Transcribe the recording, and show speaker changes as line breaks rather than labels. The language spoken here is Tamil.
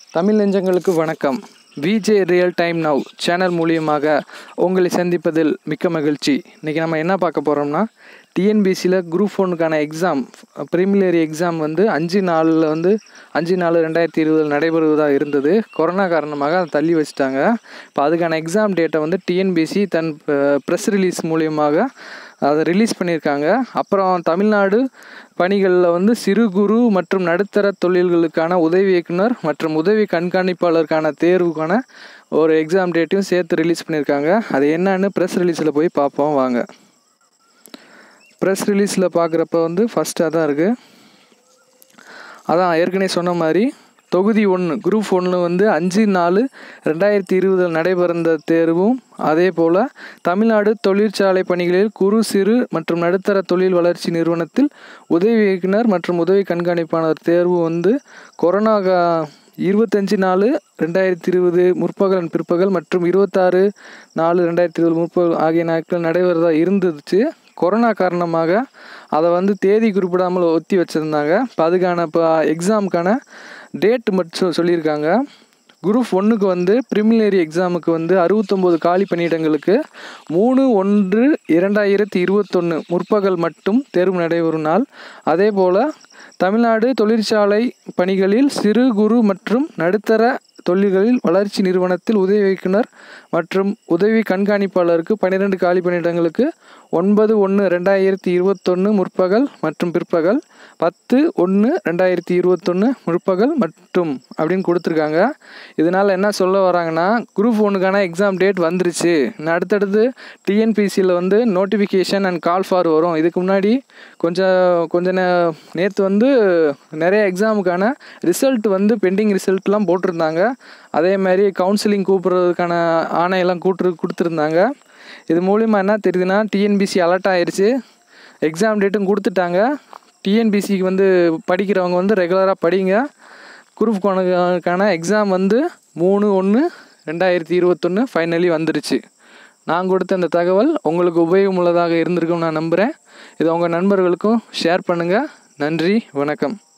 தமிழ் நெஞ்சங்களுக்கு வணக்கம் VJ real time now channel மூலியமாக உங்களை சந்திப்பதில் மிக்க மகிழ்ச்சி இன்றைக்கி நம்ம என்ன பார்க்க போகிறோம்னா டிஎன்பிசியில் குரூப் ஒன்றுக்கான எக்ஸாம் ப்ரிமிலரி எக்ஸாம் வந்து அஞ்சு நாளில் வந்து அஞ்சு நாலு ரெண்டாயிரத்தி இருபதில் நடைபெறுவதாக இருந்தது கொரோனா காரணமாக அதை தள்ளி வச்சுட்டாங்க இப்போ அதுக்கான எக்ஸாம் டேட்டை வந்து டிஎன்பிசி தன் ப்ரெஸ் ரிலீஸ் மூலியமாக அதை ரிலீஸ் பண்ணியிருக்காங்க அப்புறம் தமிழ்நாடு பணிகளில் வந்து சிறு குறு மற்றும் நடுத்தர தொழில்களுக்கான உதவி இயக்குனர் மற்றும் உதவி கண்காணிப்பாளருக்கான தேர்வுக்கான ஒரு எக்ஸாம் டேட்டையும் சேர்த்து ரிலீஸ் பண்ணியிருக்காங்க அது என்னன்னு ப்ரெஸ் ரிலீஸில் போய் பார்ப்போம் வாங்க ப்ரெஸ் ரிலீஸில் பார்க்குறப்ப வந்து ஃபஸ்ட்டாக தான் இருக்குது அதான் ஏற்கனவே சொன்ன மாதிரி தொகுதி ஒன்று குரூப் ஒன்று வந்து அஞ்சு நாலு ரெண்டாயிரத்தி இருபதில் நடைபெறந்த தேர்வும் அதே போல் தமிழ்நாடு தொழிற்சாலை பணிகளில் குறு சிறு மற்றும் நடுத்தர தொழில் வளர்ச்சி நிறுவனத்தில் உதவி இயக்குனர் மற்றும் உதவி கண்காணிப்பாளர் தேர்வு வந்து கொரோனா கா- இருபத்தஞ்சு நாலு ரெண்டாயிரத்தி இருபது முற்பகல் பிற்பகல் மற்றும் இருபத்தாறு நாலு ரெண்டாயிரத்தி இருபது முற்பகல் ஆகிய நாட்கள் நடைபெறதா இருந்துச்சு கொரோனா காரணமாக அதை வந்து தேதி குறிப்பிடாமல் ஒத்தி வச்சுருந்தாங்க இப்போ அதுக்கான இப்போ எக்ஸாமுக்கான டேட் மட்டும் சொல்லியிருக்காங்க குரூப் ஒன்றுக்கு வந்து ப்ரிமிலரி எக்ஸாமுக்கு வந்து அறுபத்தொம்போது காலி பணியிடங்களுக்கு மூணு ஒன்று இரண்டாயிரத்தி இருபத்தொன்று முற்பகல் மட்டும் தேர்வு நடைபெறும் நாள் அதே போல் தமிழ்நாடு தொழிற்சாலை பணிகளில் சிறு குறு மற்றும் நடுத்தர தொழில்களில் வளர்ச்சி நிறுவனத்தில் உதவி இயக்குனர் மற்றும் உதவி கண்காணிப்பாளருக்கு பன்னிரெண்டு காலி பணியிடங்களுக்கு ஒன்பது ஒன்று ரெண்டாயிரத்தி இருபத்தொன்று முற்பகல் மற்றும் பிற்பகல் பத்து ஒன்று ரெண்டாயிரத்தி இருபத்தொன்று முற்பகல் மற்றும் அப்படின்னு கொடுத்துருக்காங்க இதனால் என்ன சொல்ல வராங்கன்னா குரூப் ஒன்றுக்கான எக்ஸாம் டேட் வந்துருச்சு இன்னும் அடுத்தடுத்து டிஎன்பிசியில் வந்து நோட்டிஃபிகேஷன் அண்ட் கால் ஃபார் வரும் இதுக்கு முன்னாடி கொஞ்சம் கொஞ்ச நே நேற்று வந்து நிறைய எக்ஸாமுக்கான ரிசல்ட் வந்து பெண்டிங் ரிசல்ட்லாம் போட்டிருந்தாங்க அதே மாதிரி கவுன்சிலிங் கூப்பிட்றதுக்கான ஆணையெல்லாம் கூட்டு கொடுத்துருந்தாங்க இது மூலிமா என்ன தெரியுதுன்னா டிஎன்பிசி அலர்ட் ஆயிருச்சு எக்ஸாம் டேட்டும் கொடுத்துட்டாங்க டிஎன்பிசிக்கு வந்து படிக்கிறவங்க வந்து ரெகுலராக படிங்க குரூப் கணக்கான எக்ஸாம் வந்து மூணு ஒன்று ரெண்டாயிரத்தி இருபத்தொன்று ஃபைனலி வந்துருச்சு நான் கொடுத்த இந்த தகவல் உங்களுக்கு உபயோகமுள்ளதாக இருந்திருக்கும்னு நான் நம்புகிறேன் இதை உங்கள் நண்பர்களுக்கும் ஷேர் பண்ணுங்கள் நன்றி வணக்கம்